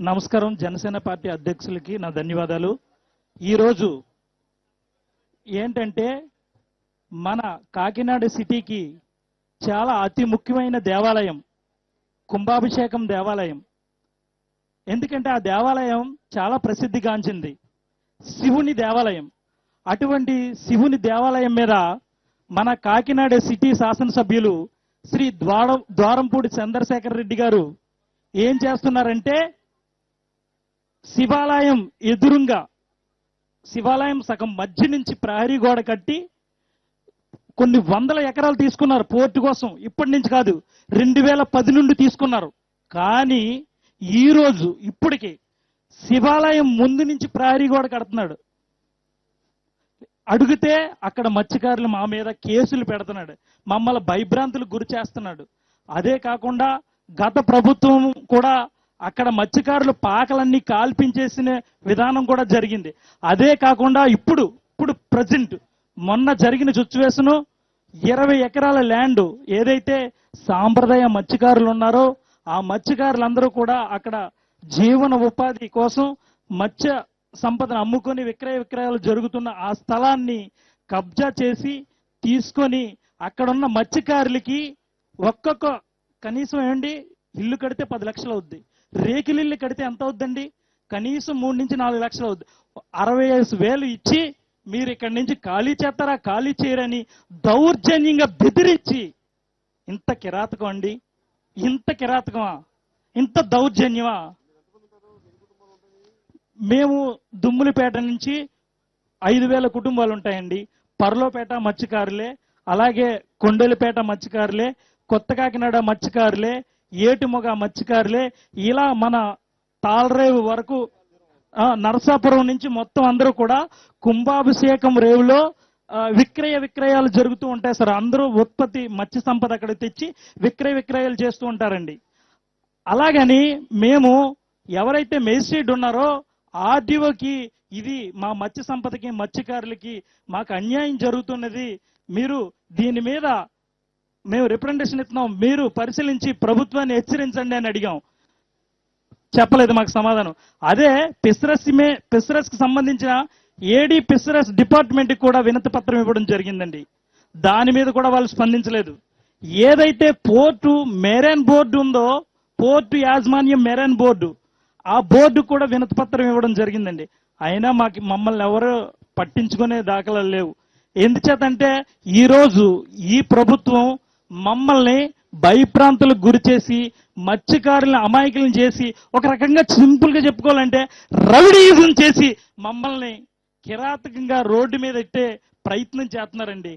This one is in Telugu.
నమస్కారం జనసేన పార్టీ అధ్యక్షులకి నా ధన్యవాదాలు ఈరోజు ఏంటంటే మన కాకినాడ సిటీకి చాలా అతి ముఖ్యమైన దేవాలయం కుంభాభిషేకం దేవాలయం ఎందుకంటే ఆ దేవాలయం చాలా ప్రసిద్ధిగాంచింది శివుని దేవాలయం అటువంటి శివుని దేవాలయం మీద మన కాకినాడ సిటీ శాసనసభ్యులు శ్రీ ద్వార ద్వారంపూడి చంద్రశేఖర్ రెడ్డి గారు ఏం చేస్తున్నారంటే శివాలయం ఎదురుంగా శివాలయం సగం మధ్య నుంచి ప్రహరీ గోడ కట్టి కొన్ని వందల ఎకరాలు తీసుకున్నారు పోర్టు కోసం ఇప్పటి నుంచి కాదు రెండు వేల పది నుండి తీసుకున్నారు కానీ ఈ రోజు ఇప్పటికి శివాలయం ముందు నుంచి ప్రహరీ గోడ కడుతున్నాడు అడిగితే అక్కడ మత్స్యకారులు మా మీద కేసులు పెడుతున్నాడు మమ్మల్ని భయభ్రాంతులకు గురి చేస్తున్నాడు అదే కాకుండా గత ప్రభుత్వం కూడా అక్కడ మత్స్యకారులు పాకలన్నీ కాల్పించేసిన విధానం కూడా జరిగింది అదే కాకుండా ఇప్పుడు ఇప్పుడు ప్రజెంట్ మొన్న జరిగిన సిచ్యువేషన్ ఇరవై ఎకరాల ల్యాండ్ ఏదైతే సాంప్రదాయ మత్స్యకారులు ఉన్నారో ఆ మత్స్యకారులందరూ కూడా అక్కడ జీవన ఉపాధి కోసం మత్స్య సంపదను అమ్ముకొని విక్రయ విక్రయాలు జరుగుతున్న ఆ స్థలాన్ని కబ్జా చేసి తీసుకొని అక్కడున్న మత్స్యకారులకి ఒక్కొక్క కనీసం ఏంటి ఇల్లు కడితే పది లక్షలు అవుద్ది రేకులు ఇల్లు కడితే ఎంత అవుద్దండి కనీసం మూడు నుంచి నాలుగు లక్షలు అవుద్ది అరవై ఐదు వేలు ఇచ్చి మీరు ఇక్కడి నుంచి ఖాళీ చేస్తారా ఖాళీ చేయరని దౌర్జన్యంగా బెదిరించి ఇంత కిరాతకం అండి ఇంత కిరాతకమా ఇంత దౌర్జన్యమా మేము దుమ్ములపేట నుంచి ఐదు వేల కుటుంబాలు ఉంటాయండి పర్లోపేట మత్స్యకారులే అలాగే కొండలపేట మత్స్యకారులే కొత్త కాకినాడ మత్స్యకారులే ఏటిమొగ మత్స్యకారులే ఇలా మన తాళరేవు వరకు ఆ, నరసాపురం నుంచి మొత్తం అందరూ కూడా కుంభాభిషేకం రేవులో ఆ, విక్రయ విక్రయాలు జరుగుతూ ఉంటాయి సార్ అందరూ ఉత్పత్తి మత్స్య సంపద అక్కడ తెచ్చి విక్రయ విక్రయాలు చేస్తూ ఉంటారండి అలాగని మేము ఎవరైతే మేజిస్ట్రేట్ ఉన్నారో ఆర్డీఓకి ఇది మా మత్స్య సంపదకి మత్స్యకారులకి మాకు అన్యాయం జరుగుతున్నది మీరు దీని మీద మేము రిప్రజెంటేషన్ ఇస్తున్నాం మీరు పరిశీలించి ప్రభుత్వాన్ని హెచ్చరించండి అని అడిగాం చెప్పలేదు మాకు సమాధానం అదే పిస్రస్ మే పిస్రస్ కి సంబంధించిన ఏడీ పిస్రస్ డిపార్ట్మెంట్ కి కూడా వినతి పత్రం ఇవ్వడం జరిగిందండి దాని మీద కూడా వాళ్ళు స్పందించలేదు ఏదైతే పోర్టు మెరైన్ బోర్డు ఉందో పోర్టు యాజమాన్యం మెరైన్ బోర్డు ఆ బోర్డు కూడా వినతి పత్రం ఇవ్వడం జరిగిందండి అయినా మాకు మమ్మల్ని ఎవరు పట్టించుకునే దాఖలాలు లేవు ఎందుచేతంటే ఈరోజు ఈ ప్రభుత్వం మమ్మల్ని భయప్రాంతులకు గురి చేసి మత్స్యకారులను అమాయకులను చేసి ఒక రకంగా సింపుల్ గా చెప్పుకోవాలంటే రౌడీజం చేసి మమ్మల్ని కిరాతకంగా రోడ్డు మీద ఎట్టే ప్రయత్నం చేస్తున్నారండి